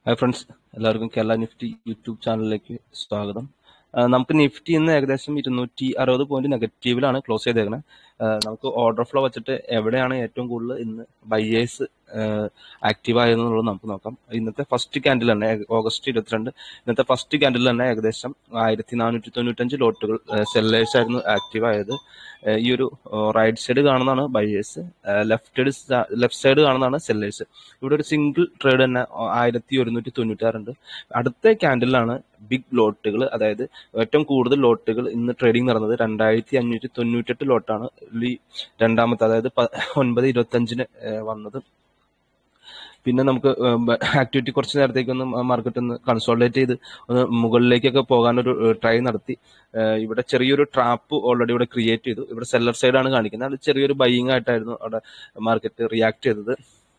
hi friends എല്ലാവർക്കും Kerala Nifty YouTube ചാനലിലേക്ക് സ്വാഗതം ആ, നമുക്ക് നിഫ്റ്റി ഇന്ന് ഏകദേശം ഇരുന്നൂറ്റി അറുപത് പോയിന്റ് നെഗറ്റീവിലാണ് ക്ലോസ് ചെയ്തേക്കുന്നത് നമുക്ക് ഓർഡർ ഫ്ലോ വെച്ചിട്ട് എവിടെയാണ് ഏറ്റവും കൂടുതൽ ഇന്ന് ബയ്യേഴ്സ് ആക്റ്റീവ് ആയതെന്നുള്ളത് നമുക്ക് നോക്കാം ഇന്നത്തെ ഫസ്റ്റ് ക്യാൻഡിൽ തന്നെ ഏക- ഓഗസ്റ്റ് ഇരുപത്തിരണ്ട് ഇന്നത്തെ ഫസ്റ്റ് ക്യാൻഡിൽ തന്നെ ഏകദേശം ആയിരത്തി നാനൂറ്റി തൊണ്ണൂറ്റഞ്ച് ലോട്ടുകൾ സെല്ലേഴ്സ് ആയിരുന്നു ആക്റ്റീവ് ആയത് ഏഹ് ഈ ഒരു റൈറ്റ് സൈഡ് കാണുന്നതാണ് ബയേഴ്സ് ലെഫ്റ്റ് ലെഫ്റ്റ് സൈഡ് കാണുന്നതാണ് സെല്ലേഴ്സ് ഇവിടെ ഒരു സിംഗിൾ ട്രേഡ് തന്നെ ആയിരത്തി ഒരുന്നൂറ്റി തൊണ്ണൂറ്റാറുണ്ട് അടുത്ത ക്യാൻഡിലാണ് ബിഗ് ലോട്ടുകൾ അതായത് ഏറ്റവും കൂടുതൽ ലോട്ടുകൾ ഇന്ന് ട്രേഡിംഗ് നടന്നത് രണ്ടായിരത്തി അഞ്ഞൂറ്റി തൊണ്ണൂറ്റെട്ട് ലോട്ടാണ് ഈ രണ്ടാമത്തെ അതായത് പ- ഒൻപത് ഇരുപത്തഞ്ചിന് ഏഹ് വന്നത് പിന്നെ നമുക്ക് ആക്ടിവിറ്റി കുറച്ച് നേരത്തേക്ക് ഒന്ന് മാർക്കറ്റ് ഒന്ന് കൺസോൾട്ടേറ്റ് ചെയ്ത് ഒന്ന് മുകളിലേക്കൊക്കെ പോകാനൊരു ട്രൈ നടത്തി ഏഹ് ഇവിടെ ചെറിയൊരു ട്രാപ്പ് ഓൾറെഡി ഇവിടെ ക്രിയേറ്റ് ചെയ്തു ഇവിടെ സെല്ലർ സൈഡാണ് കാണിക്കുന്നത് അത് ചെറിയൊരു ബൈയിങ് ആയിട്ടായിരുന്നു അവിടെ മാർക്കറ്റ് റിയാക്ട് ചെയ്തത്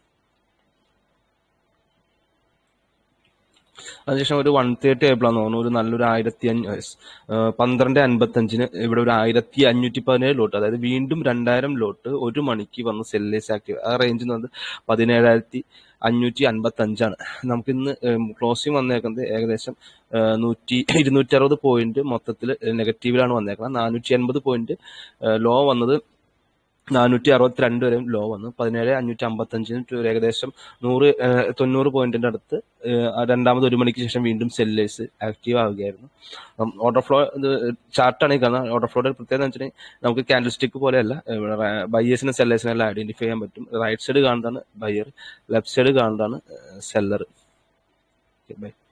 അതിനുശേഷം ഒരു വൺ തേർട്ടി ആയപ്പോഴാന്ന് തോന്നുന്നു ഒരു നല്ലൊരു ആയിരത്തി അഞ്ഞൂ പന്ത്രണ്ട് അൻപത്തഞ്ചിന് ഇവിടെ ഒരു ആയിരത്തി അഞ്ഞൂറ്റി പതിനേഴ് ലോട്ട് അതായത് വീണ്ടും രണ്ടായിരം ലോട്ട് ഒരു മണിക്ക് വന്ന് സെല്ലേഴ്സ് ആക്റ്റീവ് ആ റേഞ്ച് എന്ന് പറയുന്നത് പതിനേഴായിരത്തി അഞ്ഞൂറ്റി അൻപത്തി അഞ്ചാണ് നമുക്ക് ഇന്ന് ക്ലോസിംഗ് വന്നേക്കുന്നത് ഏകദേശം ഏഹ്, നൂറ്റി ഇരുന്നൂറ്റി അറുപത് പോയിന്റ് മൊത്തത്തിൽ നെഗറ്റീവിലാണ് വന്നേക്കുന്നത് നാനൂറ്റി അൻപത് പോയിന്റ് ലോ വന്നത് നാനൂറ്റി അറുപത്തിരണ്ട് വരെ ലോ വന്നു പതിനേഴ് അഞ്ഞൂറ്റി അമ്പത്തഞ്ചിന് to ഒരു ഏകദേശം നൂറ് ഏഹ്, തൊണ്ണൂറ് പോയിന്റിന്റെ അടുത്ത് ഏഹ്, ആ രണ്ടാമത് ഒരു മണിക്ക് ശേഷം വീണ്ടും സെല്ലേഴ്സ് ആക്റ്റീവ് ആവുകയായിരുന്നു ഓർഡർ ഫ്ലോ ഇത് ചാർട്ടാണ് ഈ കാണുന്നത് ഓർഡർ ഫ്ലോയുടെ പ്രത്യേകത എന്ന് വെച്ചിട്ടുണ്ടെങ്കിൽ നമുക്ക് ക്യാൻഡിൽ സ്റ്റിക്ക് പോലെയല്ല ബയ്യേഴ്സിനും സെല്ലേഴ്സിനും എല്ലാം ഐഡന്റിഫൈ ചെയ്യാൻ പറ്റും റൈറ്റ് സൈഡ് കാണുന്നതാണ് ബയ്യർ ലെഫ്റ്റ് സൈഡ് കാണുന്നതാണ് സെല്ലർ ബൈ